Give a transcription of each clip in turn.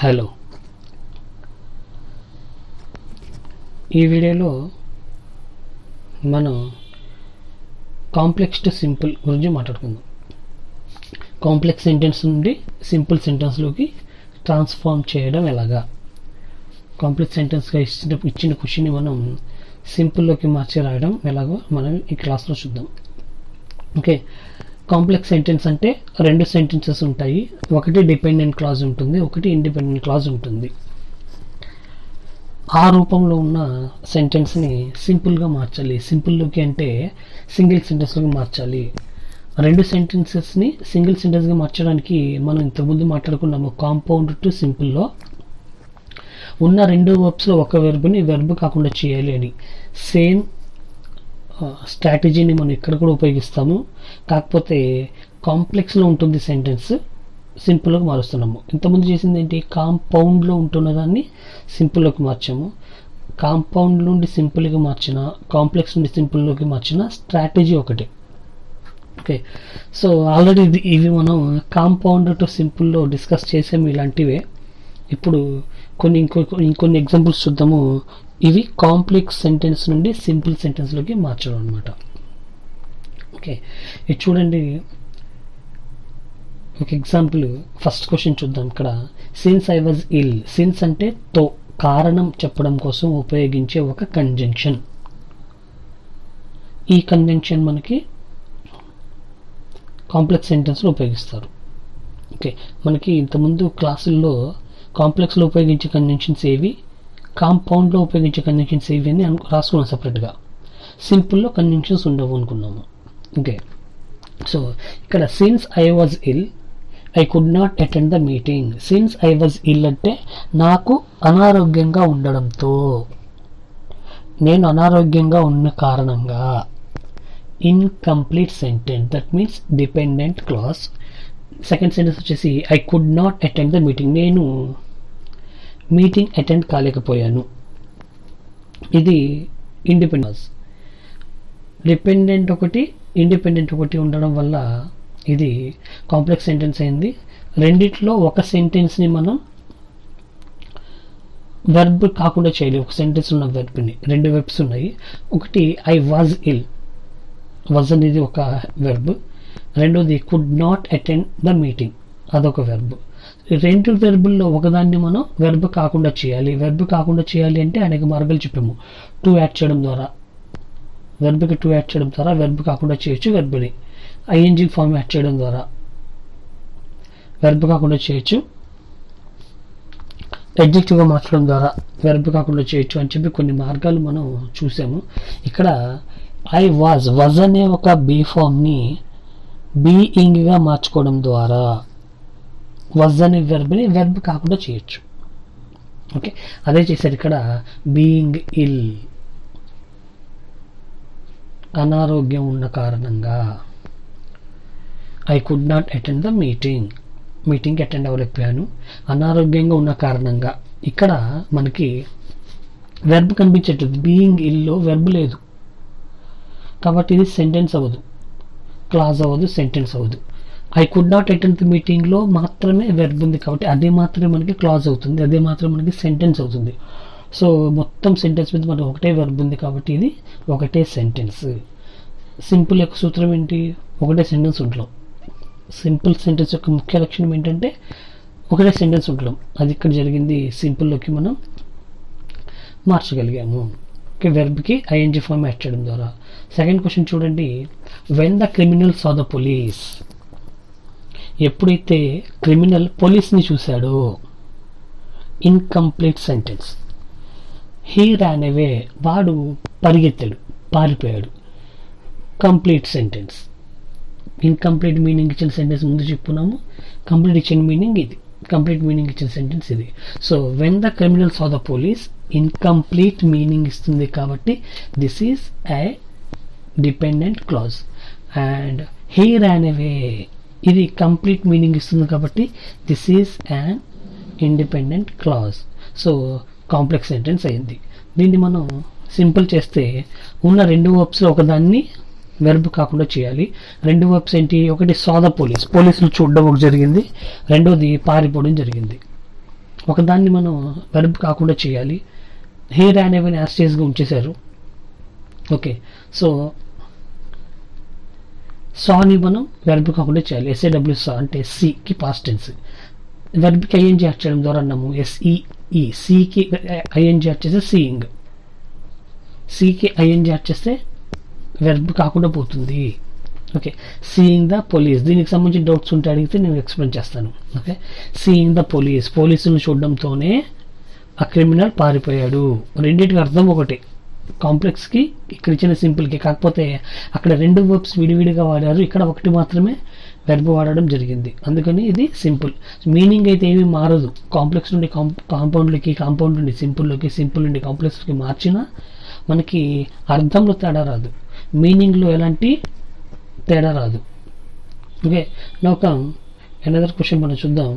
Hello ఈ వీడియోలో మనం కాంప్లెక్స్ టు సింపుల్ గురించి మాట్లాడుకుందాం కాంప్లెక్స్ సెంటెన్స్ నుండి సింపుల్ సెంటెన్స్లోకి ట్రాన్స్ఫార్మ్ చేయడం ఎలాగా కాంప్లెక్స్ సెంటెన్స్గా ఇచ్చిన ఇచ్చిన క్వశ్చన్ని మనం సింపుల్లోకి మార్చి రాయడం ఎలాగో మనం ఈ క్లాస్లో చూద్దాం ఓకే కాంప్లెక్స్ సెంటెన్స్ అంటే రెండు సెంటెన్సెస్ ఉంటాయి ఒకటి డిపెండెంట్ క్లాజ్ ఉంటుంది ఒకటి ఇండిపెండెంట్ క్లాజ్ ఉంటుంది ఆ రూపంలో ఉన్న సెంటెన్స్ని సింపుల్గా మార్చాలి సింపుల్లోకి అంటే సింగిల్ సెంటెన్స్లోకి మార్చాలి రెండు సెంటెన్సెస్ని సింగిల్ సెంటెన్స్గా మార్చడానికి మనం ఇంతకుముందు మాట్లాడుకున్నాము కాంపౌండ్ టు సింపుల్లో ఉన్న రెండు వర్బ్స్లో ఒక వెర్బ్ని వెర్బ్ కాకుండా చేయాలి అని సేమ్ స్ట్రాటజీని మనం ఇక్కడ కూడా ఉపయోగిస్తాము కాకపోతే కాంప్లెక్స్లో ఉంటుంది సెంటెన్స్ సింపుల్లోకి మారుస్తున్నాము ఇంతకుముందు చేసింది ఏంటి కాంపౌండ్లో ఉంటున్న దాన్ని సింపుల్లోకి మార్చాము కాంపౌండ్ నుండి సింపుల్గా మార్చిన కాంప్లెక్స్ నుండి సింపుల్లోకి మార్చిన స్ట్రాటజీ ఒకటి ఓకే సో ఆల్రెడీ ఇది ఇవి మనం కాంపౌండ్ టు సింపుల్లో డిస్కస్ చేసాము ఇలాంటివే ఇప్పుడు కొన్ని ఇంకో ఇంకొన్ని ఎగ్జాంపుల్స్ చూద్దాము ఇవి కాంప్లెక్స్ సెంటెన్స్ నుండి సింపుల్ సెంటెన్స్లోకి మార్చడం అనమాట ఓకే ఇది చూడండి ఒక ఎగ్జాంపుల్ ఫస్ట్ క్వశ్చన్ చూద్దాం ఇక్కడ since I was ill since అంటే తో కారణం చెప్పడం కోసం ఉపయోగించే ఒక కంజంక్షన్ ఈ కంజంక్షన్ మనకి కాంప్లెక్స్ సెంటెన్స్లో ఉపయోగిస్తారు ఓకే మనకి ఇంతకుముందు క్లాసుల్లో కాంప్లెక్స్లో ఉపయోగించే కంజంక్షన్స్ ఏవి కాంపౌండ్లో ఉపయోగించే కంజంక్షన్స్ ఏవి అని అను రాసుకున్నాం సపరేట్గా సింపుల్లో కంజంక్షన్స్ ఉండవు అనుకున్నాము ఓకే సో ఇక్కడ since I was ill I could not attend the meeting since I was ill అంటే నాకు అనారోగ్యంగా ఉండడంతో నేను అనారోగ్యంగా ఉన్న కారణంగా incomplete sentence that means dependent clause second sentence వచ్చేసి I could not attend the meeting నేను మీటింగ్ అటెండ్ కాలేకపోయాను ఇది ఇండిపెండెన్స్ డిపెండెంట్ ఒకటి ఇండిపెండెంట్ ఒకటి ఉండడం వల్ల ఇది కాంప్లెక్స్ సెంటెన్స్ అయింది రెండిట్లో ఒక సెంటెన్స్ని మనం వెర్బ్ కాకుండా చేయలేము ఒక సెంటెన్స్ ఉన్న వెర్బ్ని రెండు వెర్బ్స్ ఉన్నాయి ఒకటి ఐ వాజ్ ఇల్ వాజ్ అనేది ఒక వెర్బ్ రెండోది could not attend the meeting అదొక వెర్బ్ రెండు వెర్బుల్లో ఒకదాన్ని మనం వెర్బ్ కాకుండా చేయాలి వెర్బ్ కాకుండా చేయాలి అంటే అనేక మార్గాలు చెప్పాము టూ యాడ్ చేయడం ద్వారా వెర్బ్కి టూ యాడ్ చేయడం ద్వారా వెర్బ్ కాకుండా చేయొచ్చు వెర్బ్ని ఐఎన్జీ ఫామ్ యాడ్ చేయడం ద్వారా వెర్బ్ కాకుండా చేయొచ్చు ఎడ్జెక్టివ్గా మార్చడం ద్వారా వెర్బ్ కాకుండా చేయొచ్చు అని చెప్పి కొన్ని మార్గాలు మనం చూసాము ఇక్కడ ఐ వాజ్ వజ్ అనే ఒక బీ ఫామ్ని బీయింగ్గా మార్చుకోవడం ద్వారా వజ్ అనే వెర్బ్ని వెర్బ్ కాకుండా చేయొచ్చు ఓకే అదే చేశారు ఇక్కడ బీయింగ్ ఇల్ అనారోగ్యం ఉన్న కారణంగా I could not attend the meeting మీటింగ్కి అటెండ్ అవ్వలేకపోయాను అనారోగ్యంగా ఉన్న కారణంగా ఇక్కడ మనకి వెర్బ్ కనిపించట్లేదు బీయింగ్ ఇల్లో వెర్బ్ లేదు కాబట్టి ఇది సెంటెన్స్ అవ్వదు క్లాజ్ అవ్వదు సెంటెన్స్ అవ్వదు I could not attend the మీటింగ్లో మాత్రమే వెర్బ్ ఉంది కాబట్టి అదే మాత్రమే మనకి క్లాజ్ అవుతుంది అదే మాత్రమే మనకి సెంటెన్స్ అవుతుంది సో మొత్తం సెంటెన్స్ మీద మనకి ఒకటే వెర్బ్ ఉంది కాబట్టి ఇది ఒకటే సెంటెన్స్ సింపుల్ యొక్క సూత్రం ఏంటి ఒకటే సెంటెన్స్ ఉండడం సింపుల్ సెంటెన్స్ యొక్క ముఖ్య లక్షణం ఏంటంటే ఒకటే సెంటెన్స్ ఉండడం అది ఇక్కడ జరిగింది సింపుల్లోకి మనం మార్చగలిగాము ఓకే వెర్బ్కి ఐఎన్జీ ఫామ్ యాడ్ చేయడం ద్వారా సెకండ్ క్వశ్చన్ చూడండి when the criminal saw the police ఎప్పుడైతే క్రిమినల్ పోలీస్ని చూశాడో incomplete sentence he ran away వాడు పరిగెత్తాడు పారిపోయాడు కంప్లీట్ సెంటెన్స్ ఇన్కంప్లీట్ మీనింగ్ ఇచ్చిన సెంటెన్స్ ముందు చెప్పుకున్నాము కంప్లీట్ ఇచ్చిన మీనింగ్ ఇది కంప్లీట్ మీనింగ్ ఇచ్చిన సెంటెన్స్ ఇది so when the criminals of the police incomplete meaning ఇస్తుంది కాబట్టి this is a dependent clause and he ran అవే ఇది కంప్లీట్ మీనింగ్ ఇస్తుంది కాబట్టి this is an independent clause so complex sentence అయింది దీన్ని మనం సింపుల్ చేస్తే ఉన్న రెండు వర్బ్స్లో ఒకదాన్ని వెర్బ్ కాకుండా చేయాలి రెండు వర్బ్స్ ఏంటి ఒకటి సాద పోలీస్ పోలీసులు చూడడం ఒకటి జరిగింది రెండోది పారిపోవడం జరిగింది ఒకదాన్ని మనం వెర్బ్ కాకుండా చేయాలి హెయిర్ అనేవి యాస్టేజ్గా ఉంచేశారు ఓకే సో సాని మనం వెర్బ్ కాకుండా చేయాలి ఎస్ఏడబ్ల్యూ సా అంటే సికి పాస్ట్ టెన్స్ వెర్బ్కి ఐఎన్జీ యాడ్ చేయడం ద్వారా అన్నాము ఎస్ఈఈ సికి ఐఎన్జీ యాడ్ చేస్తే సీయింగ్ సికి ఐఎన్జీ యాడ్ చేస్తే వెర్బ్ కాకుండా పోతుంది ఓకే సీయింగ్ ద పోలీస్ దీనికి సంబంధించిన డౌట్స్ ఉంటే అడిగితే నేను ఎక్స్ప్లెయిన్ చేస్తాను ఓకే సీయింగ్ ద పోలీస్ పోలీసులను చూడడంతోనే ఆ క్రిమినల్ పారిపోయాడు రెండింటికి అర్థం ఒకటి కాంప్లెక్స్కి ఇక్కడ ఇచ్చిన సింపుల్కి కాకపోతే అక్కడ రెండు వర్బ్స్ విడివిడిగా వాడారు ఇక్కడ ఒకటి మాత్రమే వెర్బ్ వాడడం జరిగింది అందుకని ఇది సింపుల్ మీనింగ్ అయితే ఏమీ మారదు కాంప్లెక్స్ నుండి కాంపౌండ్లకి కాంపౌండ్ నుండి సింపుల్లోకి సింపుల్ నుండి కాంప్లెక్స్కి మార్చినా మనకి అర్థంలో తేడా రాదు మీనింగ్లో ఎలాంటి తేడా రాదు ఓకే నౌక ఎనదర్ క్వశ్చన్ మనం చూద్దాం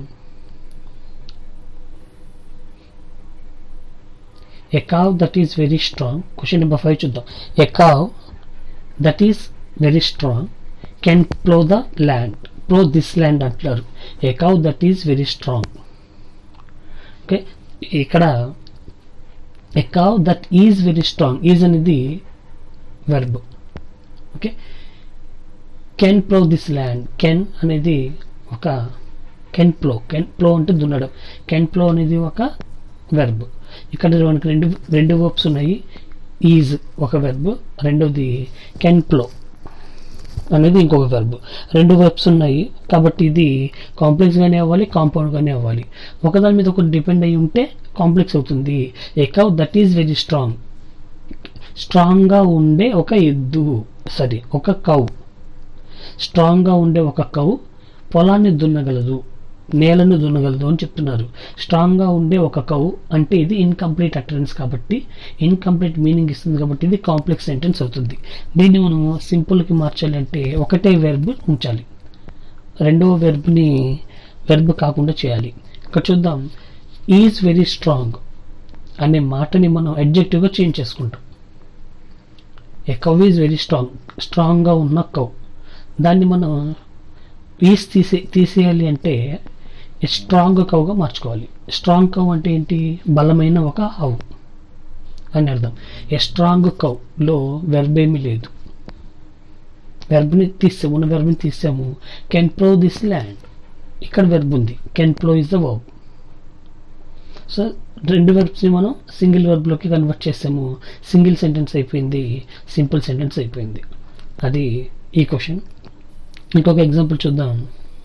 A cow that is very strong, question number 5 చూద్దాం A cow that is very strong can plow the land. Plow this land అంటారు A cow that is very strong. Okay ఇక్కడ A cow that is very strong is అనేది verb okay can plough this land can అనేది ఒక can ప్లో can ప్లో అంటే దున్నడం can ప్లో అనేది ఒక verb ఇక్కడ మనకి రెండు రెండు వర్బ్స్ ఉన్నాయి ఈజ్ ఒక వెర్బ్ రెండోది కెన్ ప్లో అనేది ఇంకొక వెర్బ్ రెండు వెర్బ్స్ ఉన్నాయి కాబట్టి ఇది కాంప్లెక్స్ గానే అవ్వాలి కాంపౌండ్ గానే అవ్వాలి ఒకదాని మీద ఒకటి డిపెండ్ అయి ఉంటే కాంప్లెక్స్ అవుతుంది a cow that is very strong స్ట్రాంగ్గా ఉండే ఒక ఎద్దు సారీ ఒక కౌ స్ట్రాంగ్గా ఉండే ఒక కౌ పొలాన్ని దున్నగలదు నేలను దున్నగలదు అని చెప్తున్నారు స్ట్రాంగ్గా ఉండే ఒక కౌ అంటే ఇది ఇన్కంప్లీట్ అటరెన్స్ కాబట్టి ఇన్కంప్లీట్ మీనింగ్ ఇస్తుంది కాబట్టి ఇది కాంప్లెక్స్ సెంటెన్స్ అవుతుంది దీన్ని మనం సింపుల్కి మార్చాలి అంటే ఒకటే వెర్బ్ ఉంచాలి రెండవ వెర్బ్ని వెర్బ్ కాకుండా చేయాలి ఇక్కడ చూద్దాం ఈజ్ వెరీ స్ట్రాంగ్ అనే మాటని మనం అడ్జెక్టివ్గా చేంజ్ చేసుకుంటాం a cow is very strong స్ట్రాంగ్గా ఉన్న కవ్ దాన్ని మనం ఈజ్ తీసే తీసేయాలి అంటే స్ట్రాంగ్ కవ్గా మార్చుకోవాలి స్ట్రాంగ్ కవ్ అంటే ఏంటి బలమైన ఒక హవ్ అని అర్థం ఏ స్ట్రాంగ్ కవ్లో వెర్బ్ ఏమీ లేదు వెర్బ్ని తీసాము ఉన్న వెర్బ్ని తీసాము కెన్ ప్రో దిస్ ల్యాండ్ ఇక్కడ వెర్బ్ ఉంది can plough is the verb so రెండు వెర్బ్స్ని మనం సింగిల్ వెర్బ్లోకి కన్వర్ట్ చేసాము సింగిల్ సెంటెన్స్ అయిపోయింది సింపుల్ సెంటెన్స్ అయిపోయింది అది ఈ క్వశ్చన్ ఇంకొక ఎగ్జాంపుల్ చూద్దాం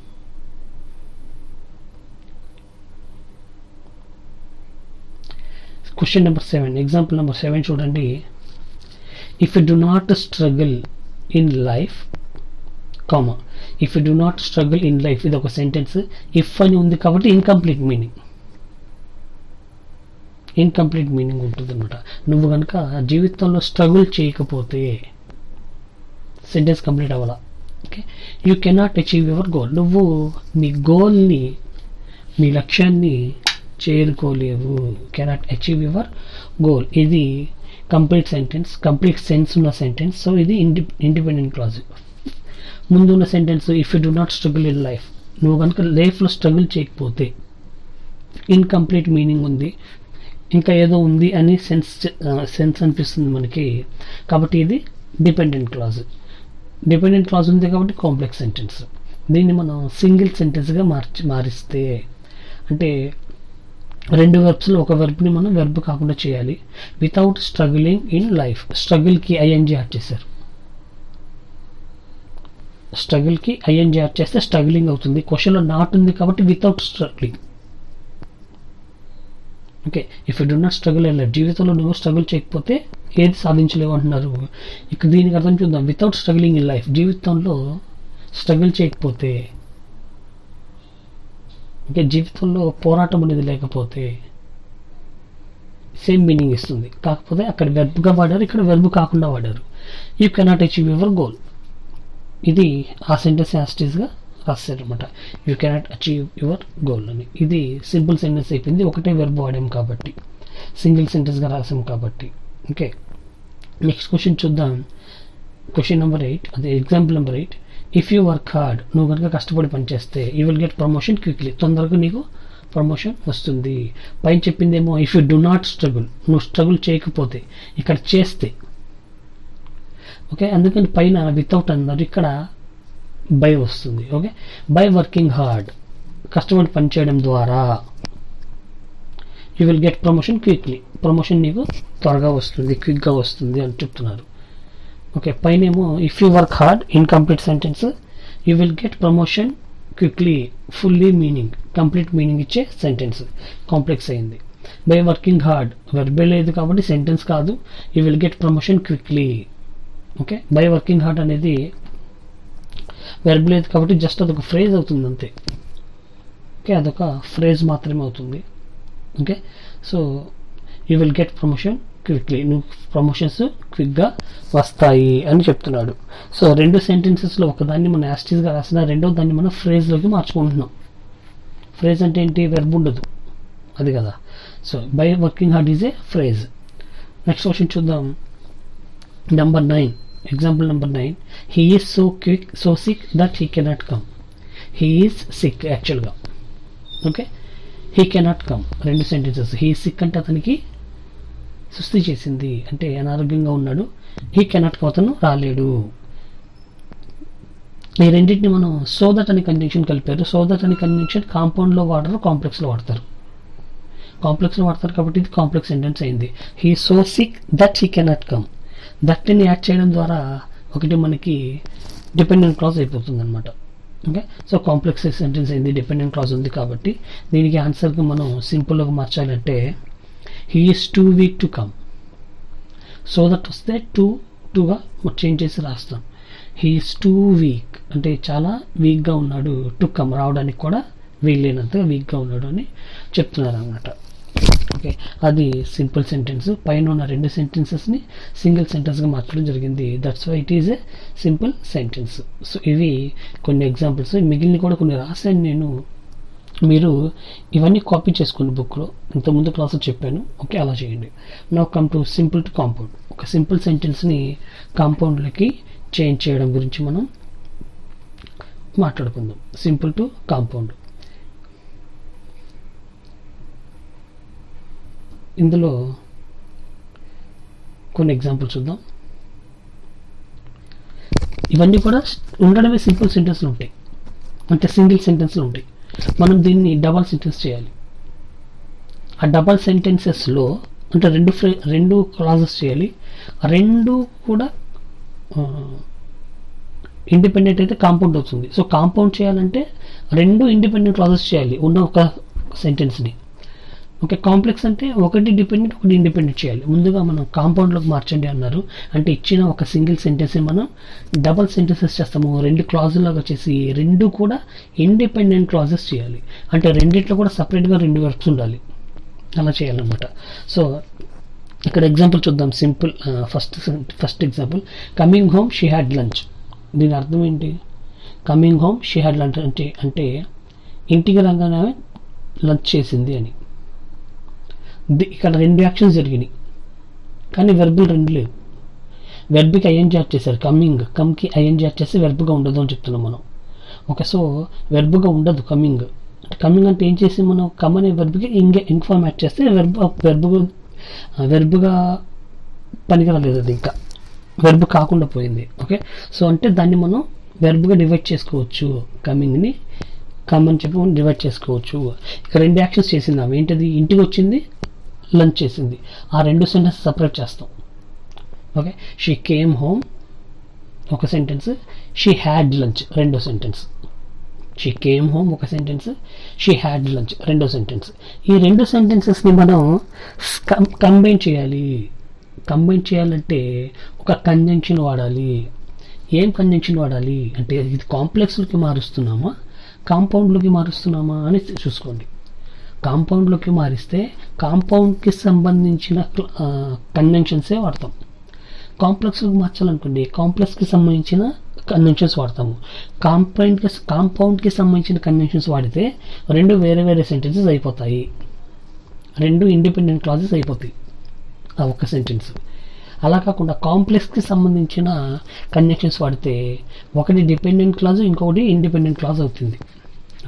question number seven example number seven చూడండి if you do not struggle in life comma if you do not struggle in life ఇది ఒక సెంటెన్స్ ఇఫ్ అని ఉంది కాబట్టి ఇన్కంప్లీట్ మీనింగ్ ఇన్కంప్లీట్ మీనింగ్ ఉంటుంది అనమాట నువ్వు కనుక జీవితంలో స్ట్రగుల్ చేయకపోతే సెంటెన్స్ కంప్లీట్ అవ్వాలా okay you cannot achieve your goal నువ్వు నీ గోల్ని నీ లక్ష్యాన్ని చేరుకోలేవు కెనాట్ అచీవ్ యువర్ గోల్ ఇది కంప్లీట్ సెంటెన్స్ కంప్లీట్ సెన్స్ ఉన్న సెంటెన్స్ సో ఇది ఇండి ఇండిపెండెంట్ క్లాజ్ ముందు ఉన్న sentence if you do not struggle in life నువ్వు కనుక లైఫ్లో స్ట్రగుల్ చేయకపోతే ఇన్కంప్లీట్ మీనింగ్ ఉంది ఇంకా ఏదో ఉంది అని సెన్స్ సెన్స్ అనిపిస్తుంది మనకి కాబట్టి ఇది డిపెండెంట్ క్లాజ్ డిపెండెంట్ క్లాజ్ ఉంది కాబట్టి కాంప్లెక్స్ సెంటెన్స్ దీన్ని మనం సింగిల్ సెంటెన్స్గా మార్చి మారిస్తే అంటే రెండు వెర్బ్స్లో ఒక వెర్బ్ని మనం వెర్బ్ కాకుండా చేయాలి వితౌట్ స్ట్రగులింగ్ ఇన్ లైఫ్ స్ట్రగుల్కి ఐఎన్జీ యాడ్ చేశారు స్ట్రగుల్కి ఐఎన్జీ యాడ్ చేస్తే స్ట్రగులింగ్ అవుతుంది క్వశ్చన్లో నాట్ ఉంది కాబట్టి without struggling okay if you do not struggle అయ్యలేదు జీవితంలో నువ్వు స్ట్రగుల్ చేయకపోతే ఏది సాధించలేవు అంటున్నారు ఇక దీనికి అర్థం చూద్దాం వితౌట్ స్ట్రగులింగ్ ఇన్ లైఫ్ జీవితంలో స్ట్రగుల్ చేయకపోతే ఓకే జీవితంలో పోరాటం అనేది లేకపోతే సేమ్ మీనింగ్ ఇస్తుంది కాకపోతే అక్కడ వెర్బ్గా వాడారు ఇక్కడ వెర్బ్ కాకుండా వాడారు you cannot achieve your goal ఇది ఆ సెంటెన్స్ యాస్టీస్గా రాశారనమాట you cannot achieve your goal అని ఇది సింపుల్ సెంటెన్స్ అయిపోయింది ఒకటే వెర్బ్ వాడాం కాబట్టి సింగిల్ సెంటెన్స్గా రాసాం కాబట్టి ఓకే నెక్స్ట్ క్వశ్చన్ చూద్దాం క్వశ్చన్ నెంబర్ ఎయిట్ అదే example number eight if you work hard నువ్వు కనుక కష్టపడి పనిచేస్తే you will get promotion quickly తొందరగా నీకు ప్రమోషన్ వస్తుంది పైన చెప్పిందేమో if you do not struggle నువ్వు స్ట్రగుల్ చేయకపోతే ఇక్కడ చేస్తే ఓకే అందుకని పైన వితౌట్ అన్నారు ఇక్కడ బై వస్తుంది ఓకే బై వర్కింగ్ హార్డ్ కష్టపడి పనిచేయడం ద్వారా you will get promotion quickly promotion నీకు త్వరగా వస్తుంది క్విక్గా వస్తుంది అని చెప్తున్నారు ఓకే పైన ఏమో if you work hard incomplete sentence you will get promotion quickly fully meaning complete meaning ఇచ్చే సెంటెన్స్ కాంప్లెక్స్ అయింది బై వర్కింగ్ హార్డ్ వెర్బే లేదు కాబట్టి సెంటెన్స్ కాదు you will get promotion quickly okay by working hard అనేది verb లేదు కాబట్టి just అదొక ఫ్రేజ్ అవుతుంది అంతే ఓకే అదొక ఫ్రేజ్ మాత్రమే అవుతుంది okay so you will get promotion quickly నువ్వు ప్రమోషన్స్ క్విక్గా వస్తాయి అని చెప్తున్నాడు సో రెండు సెంటెన్సెస్లో ఒకదాన్ని మనం యాస్టీస్గా రాసిన రెండో దాన్ని మనం ఫ్రేజ్లోకి మార్చుకుంటున్నాం ఫ్రేజ్ అంటే ఏంటి వెర్బ్ ఉండదు అది కదా so by working hard is a phrase next question చూద్దాం number nine example number nine he is so quick so sick that he cannot come he is sick యాక్చువల్గా ఓకే హీ కెనాట్ కమ్ రెండు sentences he sick అంటే అతనికి సుస్థి చేసింది అంటే అనారోగ్యంగా ఉన్నాడు he cannot come అతను రాలేడు ఈ రెండింటిని మనం సోదట్ అనే కంజంక్షన్ కలిపారు సోదట్ అనే కంజంక్షన్ కాంపౌండ్లో వాడరు కాంప్లెక్స్లో వాడతారు కాంప్లెక్స్లో వాడతారు కాబట్టి ఇది కాంప్లెక్స్ సెంటెన్స్ అయింది he so sick that he cannot come దట్ని యాడ్ చేయడం ద్వారా ఒకటి మనకి డిపెండెంట్ క్లాజ్ అయిపోతుంది అనమాట ఓకే సో కాంప్లెక్స్ సెంటెన్స్ అయింది డిపెండెంట్ క్లాజ్ ఉంది కాబట్టి దీనికి ఆన్సర్గా మనం సింపుల్గా మార్చాలంటే he is too weak to come so that వస్తే టూ టూగా చేంజ్ చేసి రాస్తాం హీ ఈస్ టూ వీక్ అంటే చాలా వీక్గా ఉన్నాడు టు కమ్ రావడానికి కూడా వీల్లేనంతగా వీక్గా ఉన్నాడు అని చెప్తున్నారు అనమాట ఓకే అది సింపుల్ సెంటెన్స్ పైన ఉన్న రెండు సెంటెన్సెస్ని సింగిల్ సెంటెన్స్గా మార్చడం జరిగింది that's why it is a simple sentence so ఇవి కొన్ని ఎగ్జాంపుల్స్ మిగిలిన కూడా కొన్ని రాశాను నేను మీరు ఇవన్నీ కాపీ చేసుకోండి బుక్లో ఇంతకుముందు క్లాసులో చెప్పాను ఓకే అలా చేయండి now come to simple to compound ఒక సింపుల్ సెంటెన్స్ని కాంపౌండ్లకి చేంజ్ చేయడం గురించి మనం మాట్లాడుకుందాం సింపుల్ టు కాంపౌండ్ ఇందులో కొన్ని ఎగ్జాంపుల్స్ చూద్దాం ఇవన్నీ కూడా ఉండడమే సింపుల్ సెంటెన్స్లు ఉంటాయి అంటే సింగిల్ సెంటెన్స్లు ఉంటాయి మనం దీన్ని డబల్ సెంటెన్స్ చేయాలి ఆ డబల్ సెంటెన్సెస్లో అంటే రెండు ఫ్రే రెండు క్లాజెస్ చేయాలి ఆ రెండు కూడా ఇండిపెండెంట్ అయితే కాంపౌండ్ అవుతుంది సో కాంపౌండ్ చేయాలంటే రెండు ఇండిపెండెంట్ క్లాజెస్ చేయాలి ఉన్న ఒక సెంటెన్స్ని ఓకే కాంప్లెక్స్ అంటే ఒకటి డిపెండెంట్ ఒకటి ఇండిపెండెంట్ చేయాలి ముందుగా మనం కాంపౌండ్లోకి మార్చండి అన్నారు అంటే ఇచ్చిన ఒక సింగిల్ సెంటెన్స్ మనం డబల్ సెంటెన్సెస్ చేస్తాము రెండు క్లాజులాగా చేసి రెండు కూడా ఇండిపెండెంట్ క్లాజెస్ చేయాలి అంటే రెండిట్లో కూడా సపరేట్గా రెండు వర్క్స్ ఉండాలి అలా చేయాలన్నమాట సో ఇక్కడ ఎగ్జాంపుల్ చూద్దాం simple first first example coming home she had lunch దీని అర్థం ఏంటి coming home she had lunch అంటే అంటే ఇంటికి రాగానే లంచ్ చేసింది అని ఇక్కడ రెండు యాక్షన్స్ జరిగినాయి కానీ వెర్బులు రెండు లేవు వెర్బ్కి ఐఎన్ జాట్ చేశారు కమింగ్ కమ్కి ఐఎన్ జాట్ చేస్తే వెర్బ్గా ఉండదు అని చెప్తున్నాం మనం ఓకే సో వెర్బ్గా ఉండదు కమింగ్ అంటే కమింగ్ అంటే ఏం చేసి మనం కమ్ అనే వెర్బ్కి ఇంగే ఇన్ఫార్మ్ యాడ్ చేస్తే వెర్బ్ వెర్బ్ వెర్బ్గా పనికిరాలేదు అది ఇంకా వెర్బ్ కాకుండా పోయింది ఓకే సో అంటే దాన్ని మనం వెర్బ్గా డివైడ్ చేసుకోవచ్చు కమింగ్ని కమ్ అని చెప్పి మనం డివైడ్ చేసుకోవచ్చు ఇక్కడ రెండు యాక్షన్స్ చేసింది ఆమె ఏంటిది ఇంటికి వచ్చింది లంచ్ చేసింది ఆ రెండు సెంటెన్స్ సపరేట్ చేస్తాం ఓకే షీ కేమ్ హోమ్ ఒక సెంటెన్స్ షీ హ్యాడ్ లంచ్ రెండో సెంటెన్స్ షీ కేమ్ హోమ్ ఒక సెంటెన్స్ షీ హ్యాడ్ లంచ్ రెండో సెంటెన్స్ ఈ రెండు సెంటెన్సెస్ని మనం కంబైన్ చేయాలి కంబైన్ చేయాలంటే ఒక కంజంక్షన్ వాడాలి ఏం కంజంక్షన్ వాడాలి అంటే ఇది కాంప్లెక్స్లోకి మారుస్తున్నామా కాంపౌండ్లోకి మారుస్తున్నామా అని చూసుకోండి కాంపౌండ్లోకి మారిస్తే కాంపౌండ్కి సంబంధించిన కన్వెన్షన్సే వాడతాం కాంప్లెక్స్లోకి మార్చాలనుకోండి కాంప్లెక్స్కి సంబంధించిన కన్వెన్షన్స్ వాడతాము కాంపౌండ్కి కాంపౌండ్కి సంబంధించిన కన్వెన్షన్స్ వాడితే రెండు వేరే వేరే సెంటెన్సెస్ అయిపోతాయి రెండు ఇండిపెండెంట్ క్లాజెస్ అయిపోతాయి ఆ ఒక్క సెంటెన్స్ అలా కాకుండా కాంప్లెక్స్కి సంబంధించిన కన్వెన్షన్స్ వాడితే ఒకటి డిపెండెంట్ క్లాజ్ ఇంకొకటి ఇండిపెండెంట్ క్లాజ్ అవుతుంది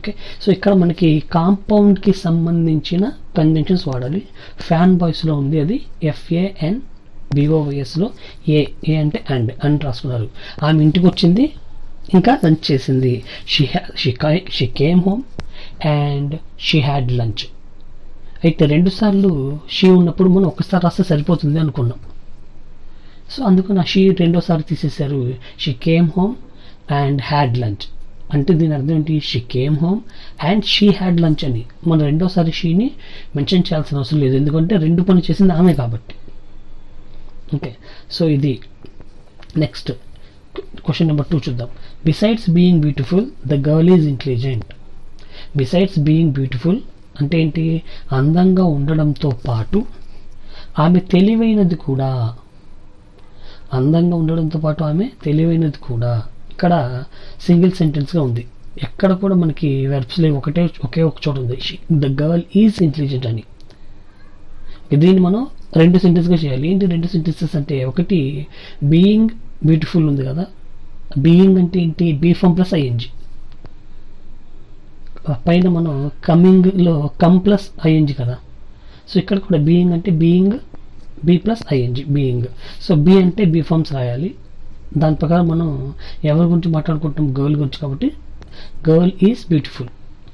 ఓకే సో ఇక్కడ మనకి కాంపౌండ్కి సంబంధించిన కన్జంక్షన్స్ వాడాలి ఫ్యాన్ బాయ్స్లో ఉంది అది ఎఫ్ఏఎన్ బిఓవైఎస్లో ఏ ఏ అంటే అండ్ అండ్ రాసుకున్నారు ఆమె ఇంటికి వచ్చింది ఇంకా లంచ్ చేసింది she she she came home and she had lunch అయితే రెండు సార్లు షీ ఉన్నప్పుడు మనం ఒకసారి రాస్తే సరిపోతుంది అనుకున్నాం సో అందుకు నా షీ రెండోసారి తీసేశారు she came home and had lunch అంటే దీని అర్థం ఏంటి she came home and she had lunch అని మనం రెండోసారి షీని మెన్షన్ చేయాల్సిన అవసరం లేదు ఎందుకంటే రెండు పనులు చేసింది ఆమె కాబట్టి ఓకే సో ఇది నెక్స్ట్ క్వశ్చన్ నెంబర్ టూ చూద్దాం besides being beautiful the girl is intelligent besides being beautiful అంటే ఏంటి అందంగా ఉండడంతో పాటు ఆమె తెలివైనది కూడా అందంగా ఉండడంతో పాటు ఆమె తెలివైనది కూడా ఇక్కడ సింగిల్ సెంటెన్స్గా ఉంది ఎక్కడ కూడా మనకి వెర్బ్స్ లేవు ఒకటే ఒకే ఒక చోట ఉంది ద గర్ల్ ఈజ్ ఇంటెలిజెంట్ అని దీన్ని మనం రెండు సెంటెన్స్గా చేయాలి ఏంటి రెండు సెంటెన్సెస్ అంటే ఒకటి బీయింగ్ బ్యూటిఫుల్ ఉంది కదా బీయింగ్ అంటే ఏంటి బీ ఫమ్ ప్లస్ ఐఎన్జి పైన మనం కమింగ్లో కమ్ ప్లస్ ఐఎన్జి కదా సో ఇక్కడ కూడా బీయింగ్ అంటే being be plus ING being so be అంటే బీ ఫామ్స్ రాయాలి దాని ప్రకారం మనం ఎవరి గురించి మాట్లాడుకుంటాం గర్ల్ గురించి కాబట్టి girl is beautiful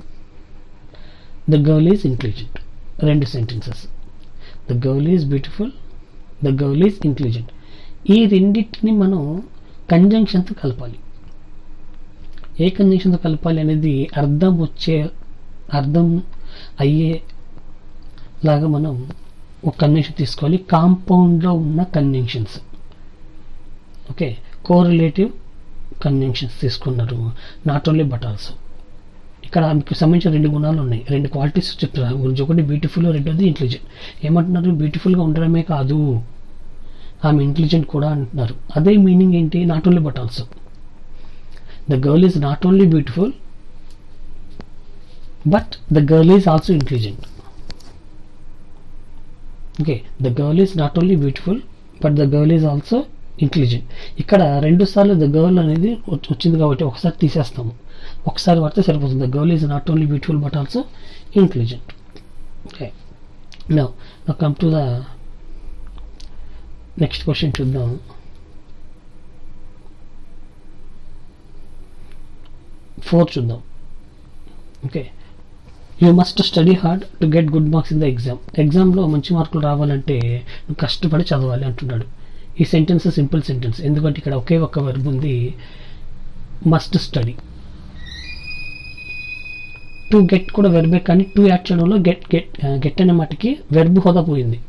the girl is intelligent రెండు sentences the girl is beautiful the girl is intelligent ఈ రెండింటిని మనం కంజంక్షన్తో కలపాలి ఏ కంజంక్షన్తో కలపాలి అనేది అర్థం వచ్చే అర్థం అయ్యే లాగా మనం ఒక కన్వెన్షన్ తీసుకోవాలి కాంపౌండ్లో ఉన్న కన్వెన్షన్స్ ఓకే కోరిలేటివ్ కన్వెన్షన్స్ తీసుకున్నారు నాట్ ఓన్లీ బట్ ఆల్సో ఇక్కడ మీకు సంబంధించిన రెండు గుణాలు ఉన్నాయి రెండు క్వాలిటీస్ చెప్తున్నారు గురించి ఒకటి బ్యూటిఫుల్ రెండోది ఇంటెలిజెంట్ ఏమంటున్నారు బ్యూటిఫుల్గా ఉండడమే కాదు ఆమె ఇంటెలిజెంట్ కూడా అంటున్నారు అదే మీనింగ్ ఏంటి not only but also the girl is not only beautiful but the girl is also intelligent okay the girl is not only beautiful but the girl is also intelligent ఇక్కడ రెండు సార్లు the girl అనేది వచ్చి- వచ్చింది కాబట్టి ఒకసారి తీసేస్తాము ఒకసారి పడితే సరిపోతుంది the girl is not only beautiful but also intelligent okay now now come to the next question చూద్దాం ఫోర్ చూద్దాం okay you must study hard to get good marks in the exam ఎగ్జామ్లో మంచి మార్కులు రావాలంటే నువ్వు కష్టపడి చదవాలి అంటున్నాడు ఈ సెంటెన్స్ సింపుల్ సెంటెన్స్ ఎందుకంటే ఇక్కడ ఒకే ఒక్క వెర్బ్ ఉంది మస్ట్ స్టడీ టు గెట్ కూడా వెర్బే కానీ టు యాడ్ చేయడంలో గెట్ గెట్ గెట్ అనే మాటకి వెర్బ్ హోదా పోయింది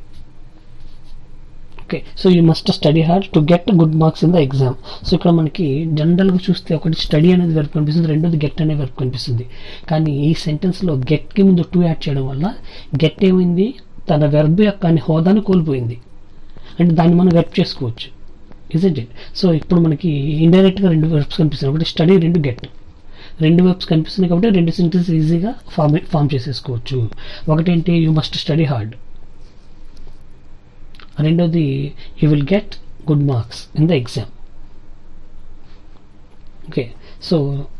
okay so you must study hard to get good marks in the exam so ఇక్కడ మనకి జనరల్గా చూస్తే ఒకటి స్టడీ అనేది వెర్బ్ కనిపిస్తుంది రెండోది గెట్ అనే వెర్బ్ కనిపిస్తుంది కానీ ఈ సెంటెన్స్లో గెట్కి ముందు టూ యాడ్ చేయడం వల్ల గెట్ ఏమైంది తన వెర్బ్ యొక్క అనే హోదాను కోల్పోయింది అంటే దాన్ని మనం వెర్బ్ చేసుకోవచ్చు ఇజెంట్ ఇట్ సో ఇప్పుడు మనకి ఇండైరెక్ట్గా రెండు వెర్బ్స్ కనిపిస్తున్నాయి ఒకటి స్టడీ రెండు గెట్ రెండు వెబ్స్ కనిపిస్తున్నాయి కాబట్టి రెండు సెంటెన్స్ ఈజీగా ఫామ్ ఫామ్ చేసేసుకోవచ్చు ఒకటేంటి యూ మస్ట్ స్టడీ హార్డ్ రెండోది you will get good marks in the exam okay so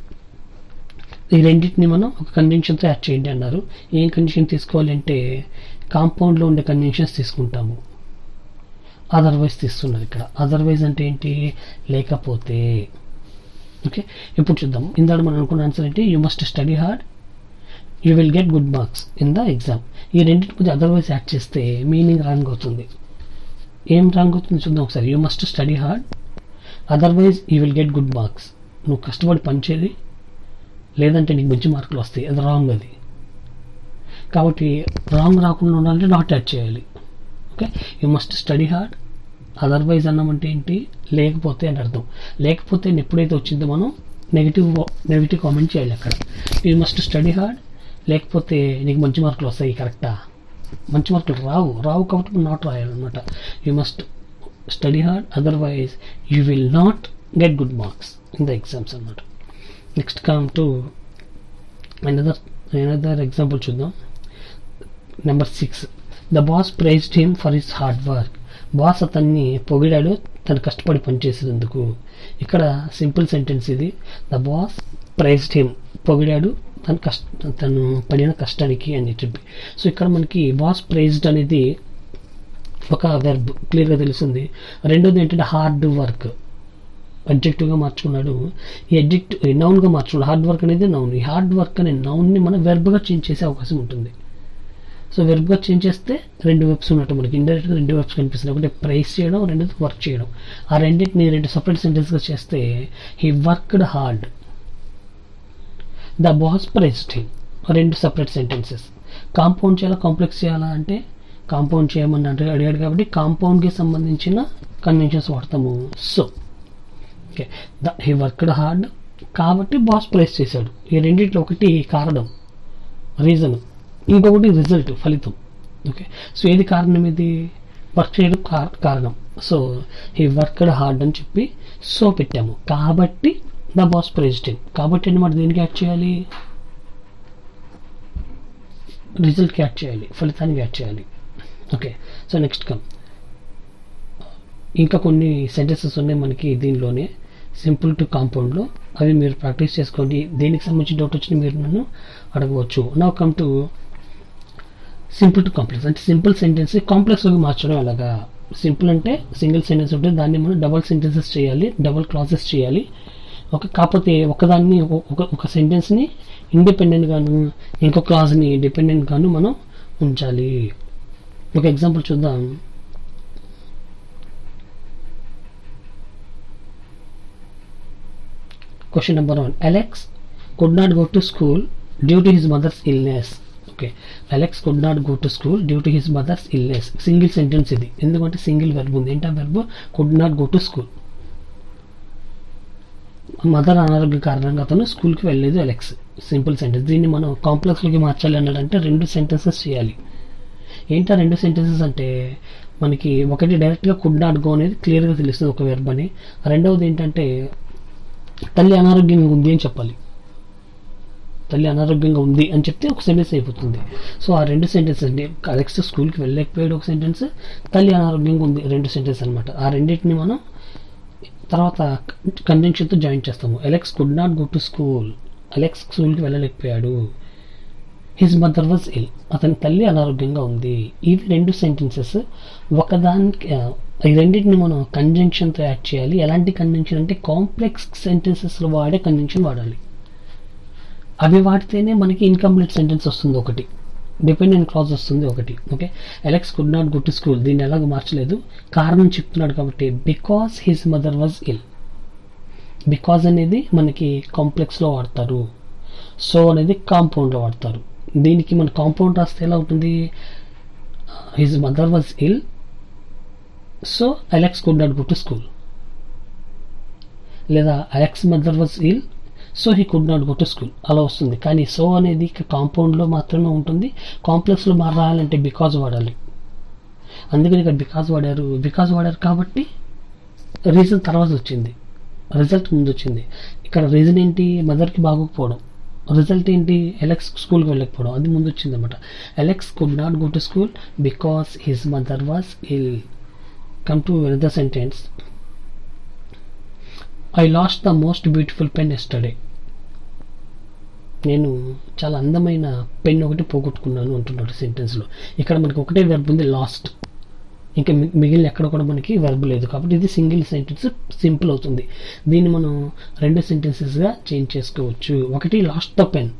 ఈ రెండింటిని మనం ఒక కంజంక్షన్తో యాడ్ చేయండి అన్నారు ఏం కండిషన్ తీసుకోవాలి అంటే కాంపౌండ్లో ఉండే కంజంక్షన్స్ తీసుకుంటాము అదర్వైజ్ తీస్తున్నారు ఇక్కడ అదర్వైజ్ అంటే ఏంటి లేకపోతే ఓకే ఇప్పుడు చూద్దాం ఇందాక మనం అనుకున్న ఆన్సర్ ఏంటి you must study hard you will get good marks in the exam ఈ రెండింటి మధ్య అదర్వైజ్ యాడ్ చేస్తే మీనింగ్ రాంగ్ అవుతుంది ఏం రాంగ్ అవుతుంది చూద్దాం ఒకసారి you must study hard otherwise you will get good marks నువ్వు కష్టపడి పనిచేది లేదంటే నీకు మంచి మార్కులు వస్తాయి అది రాంగ్ అది కాబట్టి రాంగ్ రాకుండా ఉండాలంటే నాట్ యాడ్ చేయాలి okay you must study hard otherwise అన్నామంటే ఏంటి లేకపోతే అని అర్థం లేకపోతే ఎప్పుడైతే వచ్చిందో మనం నెగిటివ్ నెగిటివ్ కామెంట్ చేయాలి అక్కడ యూ మస్ట్ స్టడీ హార్డ్ లేకపోతే నీకు మంచి మార్కులు వస్తాయి కరెక్టా మంచి మార్కులు రావు రావు కాబట్టి మనం నాట్ రాయాలన్నమాట you must study hard otherwise you will not get good marks in the exams అన్నమాట next come to another another example చూద్దాం number six the boss praised him for his hard work boss అతన్ని పొగిడాడు తను కష్టపడి పనిచేసేందుకు ఇక్కడ simple sentence ఇది the boss praised him పొగిడాడు తన కష్ట తను పడిన కష్టానికి అని చెప్పి సో ఇక్కడ మనకి వాస్ ప్రైజ్డ్ అనేది ఒక వెర్బ్ క్లియర్గా తెలుస్తుంది రెండోది ఏంటంటే హార్డ్ వర్క్ అడ్జెక్టివ్గా మార్చుకున్నాడు ఈ అడ్జెక్టివ్ నౌన్గా మార్చుకున్నాడు హార్డ్ వర్క్ అనేది నౌన్ ఈ హార్డ్ వర్క్ అనే నౌన్ని మనం వెర్బ్గా చేంజ్ చేసే అవకాశం ఉంటుంది సో వెర్బ్గా చేంజ్ చేస్తే రెండు వెబ్స్ ఉన్నట్టు మనకి ఇండైరెక్ట్గా రెండు వెబ్స్ కనిపిస్తున్నాయి ఒకటి ప్రైస్ చేయడం రెండోది వర్క్ చేయడం ఆ రెండింటిని రెండు సపరేట్ సెంటెన్స్గా చేస్తే he worked hard the boss praised him రెండు సపరేట్ సెంటెన్సెస్ కాంపౌండ్ చేయాలా కాంప్లెక్స్ చేయాలా అంటే కాంపౌండ్ చేయమని అంటే అడిగాడు కాబట్టి కాంపౌండ్కి సంబంధించిన కన్వెన్షన్స్ వాడతాము so okay the he worked hard కాబట్టి బాస్ ప్రైస్ చేశాడు ఈ రెండింటిలో ఒకటి కారణం రీజన్ ఇంకొకటి రిజల్ట్ ఫలితం ఓకే సో ఏది కారణం ఇది వర్క్ చేయడం కా- కారణం సో ఈ వర్క్డ్ హార్డ్ అని చెప్పి సో పెట్టాము కాబట్టి ద బాస్ ప్రెసిడెంట్ కాబట్టి అనమాట దేనికి యాడ్ చేయాలి రిజల్ట్కి యాడ్ చేయాలి ఫలితానికి యాడ్ చేయాలి ఓకే సో నెక్స్ట్ కమ్ ఇంకా కొన్ని సెంటెన్సెస్ ఉన్నాయి మనకి దీనిలోనే సింపుల్ టు కాంపౌండ్లో అవి మీరు ప్రాక్టీస్ చేసుకోండి దేనికి సంబంధించి డౌట్ వచ్చినా మీరు నన్ను అడగవచ్చు now come to simple to complex అంటే సింపుల్ సెంటెన్స్ కాంప్లెక్స్లోకి మార్చడం ఎలాగా సింపుల్ అంటే సింగిల్ సెంటెన్స్ ఉంటే దాన్ని మనం డబల్ సెంటెన్సెస్ చేయాలి డబల్ క్లాసెస్ చేయాలి ఒక కాకపోతే ఒకదాన్ని ఒక- ఒక ఒక సెంటెన్స్ని ఇండిపెండెంట్ గాను ఇంకో క్లాజ్ని డిపెండెంట్ గాను మనం ఉంచాలి ఒక ఎగ్జాంపుల్ చూద్దాం question number one Alex could not go to school due to his mother's illness okay Alex could not go to school due to his mother's illness single sentence ఇది ఎందుకంటే single verb ఉంది ఏంటా verb could not go to school mother అనారోగ్య కారణంగా అతను స్కూల్కి వెళ్ళలేదు Alex simple sentence దీన్ని మనం కాంప్లెక్స్లోకి మార్చాలి అన్నాడంటే రెండు సెంటెన్సెస్ చేయాలి ఏంటా రెండు సెంటెన్సెస్ అంటే మనకి ఒకటి డైరెక్ట్గా కుడ్ నాట్ గో అనేది క్లియర్గా తెలుస్తుంది ఒక వెర్బ్ అని రెండవది ఏంటంటే తల్లి అనారోగ్యంగా ఉంది అని చెప్పాలి తల్లి అనారోగ్యంగా ఉంది అని చెప్తే ఒక సెంటెన్స్ అయిపోతుంది సో ఆ రెండు సెంటెన్సెస్ అలెక్స్ స్కూల్కి వెళ్ళలేకపోయాడు ఒక సెంటెన్స్ తల్లి అనారోగ్యంగా ఉంది రెండు సెంటెన్స్ అనమాట ఆ రెండింటిని మనం తర్వాత కంజంక్షన్తో జాయిన్ చేస్తాము Alex could not go to school Alex స్కూల్కి వెళ్ళలేకపోయాడు హిజ్ మదర్ వాజ్ ఇల్ అతని తల్లి అనారోగ్యంగా ఉంది ఇవి రెండు సెంటెన్సెస్ ఒకదానికి ఆ, ఈ రెండింటిని మనం కంజంక్షన్తో యాడ్ చేయాలి ఎలాంటి కంజంక్షన్ అంటే కాంప్లెక్స్ సెంటెన్సెస్లో వాడే కంజంక్షన్ వాడాలి అవి వాడితేనే మనకి ఇన్కంప్లీట్ సెంటెన్స్ వస్తుంది ఒకటి డిపెండెంట్ క్లాజ్ వస్తుంది ఒకటి okay Alex could not go to school దీన్ని ఎలాగ మార్చలేదు కారణం చెప్తున్నాడు కాబట్టి because his mother was ill because అనేది మనకి కాంప్లెక్స్లో వాడతారు సో అనేది కాంపౌండ్లో వాడతారు దీనికి మన కాంపౌండ్ రాస్తే ఎలా ఉంటుంది his mother was ill so Alex could not go to school లేదా Alex mother was ill so he could not go to school అలా వస్తుంది కానీ సో అనేది కాంపౌండ్లో మాత్రమే ఉంటుంది కాంప్లెక్స్లో మారాలంటే బికాజ్ వాడాలి అందుకని ఇక్కడ బికాజ్ వాడారు బికాజ్ వాడారు కాబట్టి రీజన్ తర్వాత వచ్చింది రిజల్ట్ ముందు వచ్చింది ఇక్కడ రీజన్ ఏంటి మదర్కి బాగోకపోవడం రిజల్ట్ ఏంటి ఎలెక్స్ స్కూల్కి వెళ్ళకపోవడం అది ముందు వచ్చింది అనమాట Alex could not go to school because his mother was ill come to another sentence I lost the most beautiful pen yesterday నేను చాలా అందమైన పెన్ ఒకటి పోగొట్టుకున్నాను అంటున్నాడు సెంటెన్స్లో ఇక్కడ మనకి ఒకటే వెర్బ్ ఉంది లాస్ట్ ఇంకా మి- మిగిలిన ఎక్కడ కూడా మనకి వెర్బ్ లేదు కాబట్టి ఇది సింగిల్ సెంటెన్స్ సింపుల్ అవుతుంది దీన్ని మనం రెండు సెంటెన్సెస్గా చేంజ్ చేసుకోవచ్చు ఒకటి లాస్ట్ ద పెన్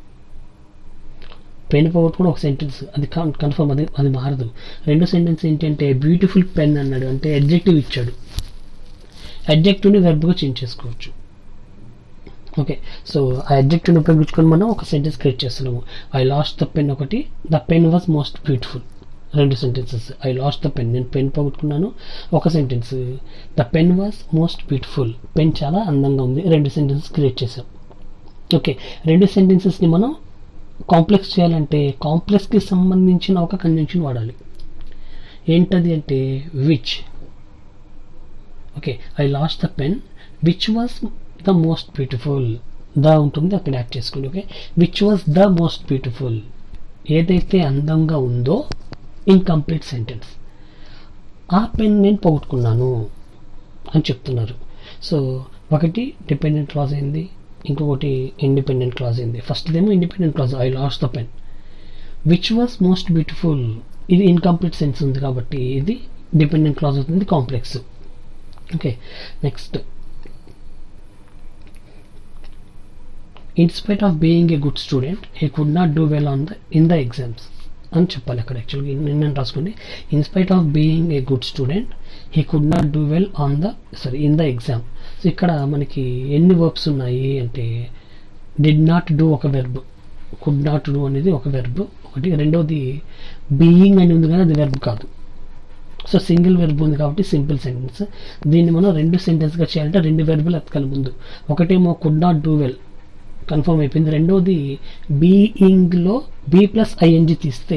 పెన్ పోగొట్టుకుని ఒక సెంటెన్స్ అది కన్ఫర్మ్ అది అది మారదు రెండు సెంటెన్స్ ఏంటంటే బ్యూటిఫుల్ పెన్ అన్నాడు అంటే అడ్జెక్టివ్ ఇచ్చాడు అడ్జెక్టివ్ని వెర్బ్గా చేంజ్ చేసుకోవచ్చు ఓకే సో ఆ అడ్జెక్టివ్ని ఉపయోగించుకొని మనం ఒక సెంటెన్స్ క్రియేట్ చేస్తున్నాము ఐ లాస్ట్ ద పెన్ ఒకటి the pen was most beautiful రెండు sentences I lost the pen నేను పెన్ పోగొట్టుకున్నాను ఒక sentence the pen was most beautiful pen చాలా అందంగా ఉంది రెండు సెంటెన్సెస్ క్రియేట్ చేసాం ఓకే రెండు సెంటెన్సెస్ని మనం కాంప్లెక్స్ చేయాలంటే కాంప్లెక్స్కి సంబంధించిన ఒక కంజంక్షన్ వాడాలి ఏంటది అంటే which okay I lost the pen which was the most beautiful the ఉంటుంది అక్కడ యాడ్ చేసుకోండి okay which was the most beautiful ఏదైతే అందంగా ఉందో ఇన్కంప్లీట్ సెంటెన్స్ ఆ పెన్ నేను పోగొట్టుకున్నాను అని చెప్తున్నారు సో ఒకటి డిపెండెంట్ క్లాజ్ అయింది ఇంకొకటి ఇండిపెండెంట్ క్లాజ్ ఉంది ఫస్ట్ ఏమో independent clause I lost the pen which was most beautiful ఇది ఇన్కంప్లీట్ సెన్స్ ఉంది కాబట్టి ఇది డిపెండెంట్ క్లాజ్ అవుతుంది complex okay next in spite of being a good student he could not do well on the in the exams అని చెప్పాలి అక్కడ యాక్చువల్గా నిన్న రాసుకోండి in spite of being a good student he could not do well on the sorry in the exam so ఇక్కడ మనకి ఎన్ని verbs ఉన్నాయి అంటే డిడ్ నాట్ డూ ఒక వెర్బ్ కుడ్ నాట్ డూ అనేది ఒక వెర్బ్ ఒకటి రెండవది బీయింగ్ అని ఉంది కానీ అది వెర్బ్ కాదు సో సింగిల్ వెర్బ్ ఉంది కాబట్టి సింపుల్ సెంటెన్స్ దీన్ని మనం రెండు సెంటెన్స్గా చేయాలంటే రెండు వెర్బులు ఎత్తుకాలి ముందు ఒకటేమో could not do well confirm అయిపోయింది రెండవది బీయింగ్లో బీ ప్లస్ ఐఎన్జి తీస్తే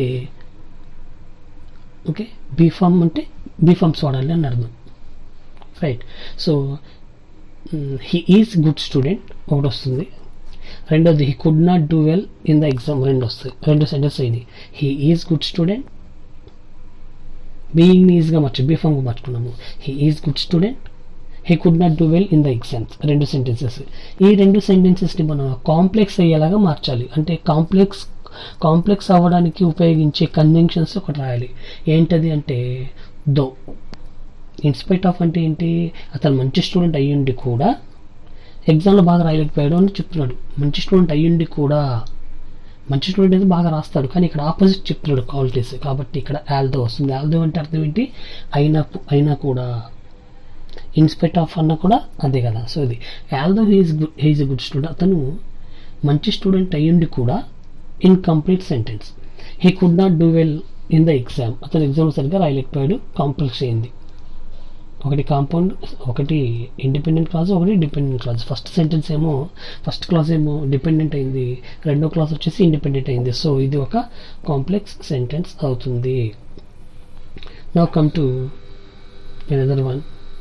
ఓకే బీఫామ్ అంటే బీఫామ్స్ వాడాలి అని అర్థం right so he is good student ఒకటి వస్తుంది రెండోది he could not do well in the exam రెండు వస్తాయి రెండు సెంటెన్స్ అయింది he is good student being ఈజ్గా మార్చి బీఫామ్గా మార్చుకున్నాము he is good student he could not do well in the exams రెండు సెంటెన్సెస్ ఈ రెండు సెంటెన్సెస్ని మనం కాంప్లెక్స్ అయ్యేలాగా మార్చాలి అంటే కాంప్లెక్స్ కాంప్లెక్స్ అవ్వడానికి ఉపయోగించే కన్వెన్షన్స్ ఒకటి రాయాలి ఏంటది అంటే దో ఇన్స్పైట్ ఆఫ్ అంటే ఏంటి అతను మంచి స్టూడెంట్ అయ్యుండి కూడా ఎగ్జామ్లో బాగా రాయలేకపోయాడు అని చెప్తున్నాడు మంచి స్టూడెంట్ అయ్యుండి కూడా మంచి స్టూడెంట్ అయితే బాగా రాస్తాడు కానీ ఇక్కడ ఆపోజిట్ చెప్తున్నాడు క్వాలిటీస్ కాబట్టి ఇక్కడ ఆల్దో వస్తుంది ఆల్దో అంటే అర్థం ఏంటి అయినా అయినా కూడా ఇన్స్పెక్ట్ ఆఫ్ అన్న కూడా అదే కదా సో ఇది although he is good he is a good student అతను మంచి స్టూడెంట్ అయ్యుండి కూడా incomplete sentence he could not do well in the exam అతను ఎగ్జామ్ సరిగ్గా రాయలేకపోయాడు కాంప్లెక్స్ అయింది ఒకటి కాంపౌండ్ ఒకటి ఇండిపెండెంట్ క్లాజ్ ఒకటి డిపెండెంట్ క్లాజ్ ఫస్ట్ సెంటెన్స్ ఏమో ఫస్ట్ క్లాజ్ ఏమో డిపెండెంట్ అయింది రెండో క్లాస్ వచ్చేసి ఇండిపెండెంట్ అయింది సో ఇది ఒక కాంప్లెక్స్ సెంటెన్స్ అవుతుంది now come to another one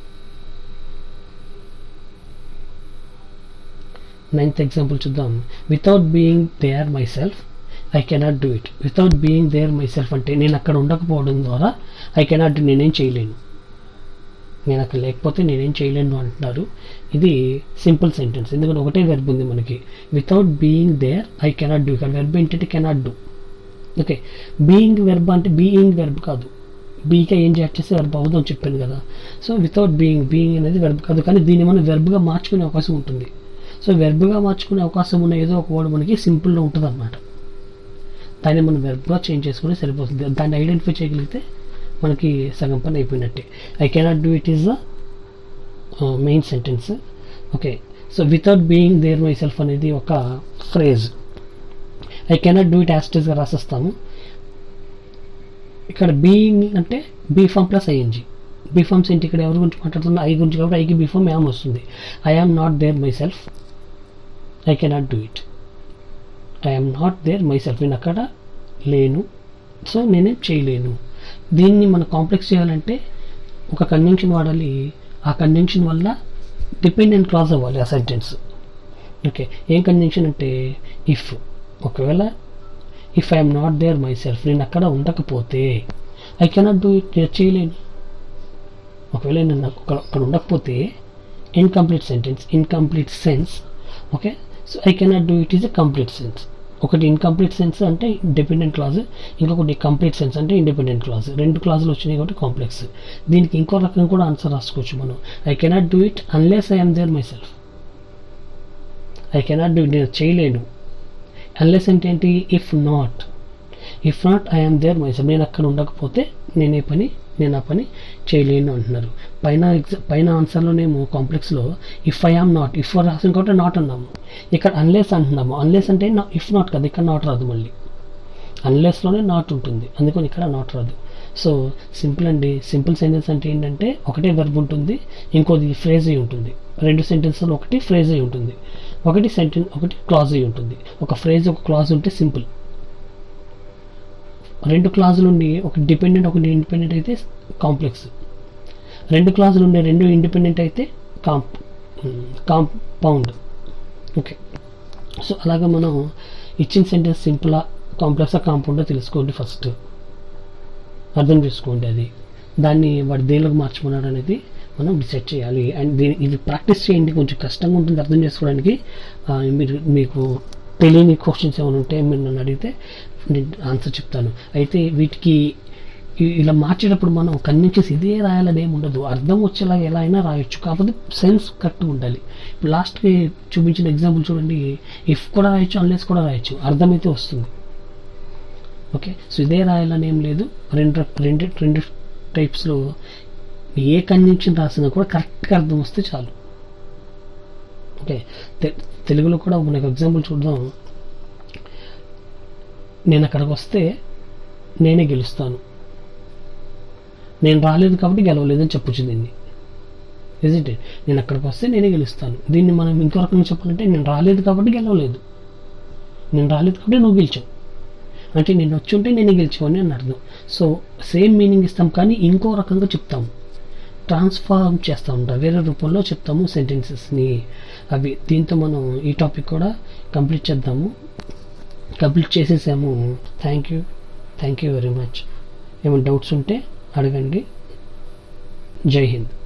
ninth example చూద్దాం without being there myself I cannot do it without being there myself అంటే నేను అక్కడ ఉండకపోవడం ద్వారా ఐ కెనాట్ డూ నేనేం చేయలేను నేను అక్కడ లేకపోతే నేనేం చేయలేను అంటున్నారు ఇది సింపుల్ సెంటెన్స్ ఎందుకంటే ఒకటే వెర్బ్ ఉంది మనకి without being there I cannot do ఇక్కడ వెర్బ్ ఏంటంటే cannot do okay being verb అంటే బీయింగ్ వెర్బ్ కాదు బీకే ఏం యాడ్ చేస్తే వెర్బ్ అవుదాం చెప్పాను కదా సో వితౌట్ బీయింగ్ బీయింగ్ అనేది వెర్బ్ కాదు కానీ దీన్ని మనం వెర్బ్గా మార్చుకునే అవకాశం ఉంటుంది సో వెర్బ్గా మార్చుకునే అవకాశం ఉన్న ఏదో ఒక వర్డ్ మనకి సింపుల్గా ఉంటుంది అనమాట దాన్ని మనం వెర్బ్గా చేంజ్ చేసుకుంటే సరిపోతుంది దాన్ని ఐడెంటిఫై చేయగలిగితే మనకి సగం పని అయిపోయినట్టే I cannot do it is the main sentence okay so without being there myself అనేది ఒక phrase I cannot do it యాస్టేజ్గా రాసేస్తాము ఇక్కడ బీయింగ్ అంటే బీఫామ్ ప్లస్ ఐఎన్జి బీఫామ్స్ ఏంటి ఇక్కడ ఎవరి గురించి మాట్లాడుతున్నా ఐ గురించి కాబట్టి ఐకి బీఫామ్ యామ్ వస్తుంది I am not there myself I cannot do it I am not there myself నేను అక్కడ లేను సో నేనేం చేయలేను దీన్ని మనం కాంప్లెక్స్ చేయాలంటే ఒక కన్వెన్షన్ వాడాలి ఆ కన్వెన్షన్ వల్ల డిపెండెంట్ క్లాజ్ అవ్వాలి ఆ సెంటెన్స్ ఓకే ఏం కన్వెన్షన్ అంటే ఇఫ్ ఒకవేళ if I'm not there myself నేను అక్కడ ఉండకపోతే ఐ కెనాట్ డూ ఇట్ నేను చేయలేను ఒకవేళ నేను అక్కడ అక్కడ ఉండకపోతే incomplete sentence incomplete sense okay so I cannot do it is a complete sense ఒకటి ఇన్కంప్లీట్ సెన్స్ అంటే డిపెండెంట్ క్లాజ్ ఇంకొకటి కంప్లీట్ సెన్స్ అంటే ఇండిపెండెంట్ క్లాజ్ రెండు క్లాజులు వచ్చినాయి కాబట్టి కాంప్లెక్స్ దీనికి ఇంకో రకంగా కూడా ఆన్సర్ రాసుకోవచ్చు మనం I cannot do it unless I'm there myself I cannot do నేను చేయలేను అన్లెస్ అంటే ఏంటి if not if not I'm there myself నేను అక్కడ ఉండకపోతే నేనే పని నేను ఆ పని చేయలేను అంటున్నారు పైన ఎగ్జా పైన ఆన్సర్లోనేమో కాంప్లెక్స్లో if I am not if రాసిన కాబట్టి నాట్ అన్నాము ఇక్కడ అన్లెస్ అంటున్నాము అన్లెస్ అంటే ఇఫ్ నాట్ కదా ఇక్కడ నాట్ రాదు మళ్ళీ అన్లెస్లోనే నాట్ ఉంటుంది అందుకని ఇక్కడ నాట్ రాదు సో సింపుల్ అండి సింపుల్ సెంటెన్స్ అంటే ఏంటంటే ఒకటే వెర్బ్ ఉంటుంది ఇంకోది ఫ్రేజ్ అయి ఉంటుంది రెండు సెంటెన్స్లో ఒకటి ఫ్రేజ్ అయి ఉంటుంది ఒకటి సెంటెన్స్ ఒకటి క్లాజ్ అయి ఉంటుంది ఒక ఫ్రేజ్ ఒక క్లాజ్ ఉంటే సింపుల్ రెండు క్లాజులు ఉండి ఒక డిపెండెంట్ ఒకటి ఇండిపెండెంట్ అయితే కాంప్లెక్స్ రెండు క్లాజులు ఉండే రెండు ఇండిపెండెంట్ అయితే కాంప్ కాంపౌండ్ ఓకే సో అలాగా మనం ఇచ్చిన సెంటెన్స్ సింపులా కాంప్లెక్సా కాంపౌండో తెలుసుకోండి ఫస్ట్ అర్థం చేసుకోండి అది దాన్ని వాడు దేనిలోకి మార్చుకున్నాడు అనేది మనం డిసైడ్ చేయాలి అండ్ దీని ఇది ప్రాక్టీస్ చేయండి కొంచెం కష్టంగా ఉంటుంది అర్థం చేసుకోవడానికి ఆ, మీరు మీకు తెలియని క్వశ్చన్స్ ఏమైనా ఉంటే మీరు నన్ను అడిగితే నేను ఆన్సర్ చెప్తాను అయితే వీటికి ఇ- ఇలా మార్చేటప్పుడు మనం కన్విన్సెస్ ఇదే రాయాలని ఏమి ఉండదు అర్థం వచ్చేలాగా ఎలా అయినా రాయొచ్చు కాకపోతే సెన్స్ కరెక్ట్గా ఉండాలి ఇప్పుడు లాస్ట్కి చూపించిన ఎగ్జాంపుల్ చూడండి ఇఫ్ కూడా రాయొచ్చు అన్లెస్ కూడా రాయొచ్చు అర్థమైతే వస్తుంది ఓకే సో ఇదే రాయాలని ఏం లేదు రెండు రక- రెండు రెండు టైప్స్లో ఏ కన్వెన్షన్ రాసినా కూడా కరెక్ట్గా అర్థం వస్తే చాలు ఓకే తె- తెలుగులో కూడా మనకు ఎగ్జాంపుల్ చూద్దాం నేను అక్కడికి వస్తే నేనే గెలుస్తాను నేను రాలేదు కాబట్టి గెలవలేదని చెప్పొచ్చు దీన్ని ఇట్ నేను అక్కడికి వస్తే నేనే గెలుస్తాను దీన్ని మనం ఇంకో రకంగా చెప్పాలంటే నేను రాలేదు కాబట్టి గెలవలేదు నేను రాలేదు కాబట్టి నువ్వు గెలిచావు అంటే నేను వచ్చి ఉంటే నేనే గెలిచావని అని అర్థం సో సేమ్ మీనింగ్ ఇస్తాం కానీ ఇంకో రకంగా చెప్తాము ట్రాన్స్ఫార్మ్ చేస్తూ ఉంటాం వేరే రూపంలో చెప్తాము సెంటెన్సెస్ని అవి దీంతో మనం ఈ టాపిక్ కూడా కంప్లీట్ చేద్దాము కంప్లీట్ చేసేసాము thank you thank you very much ఏమైనా డౌట్స్ ఉంటే అడగండి జై హింద్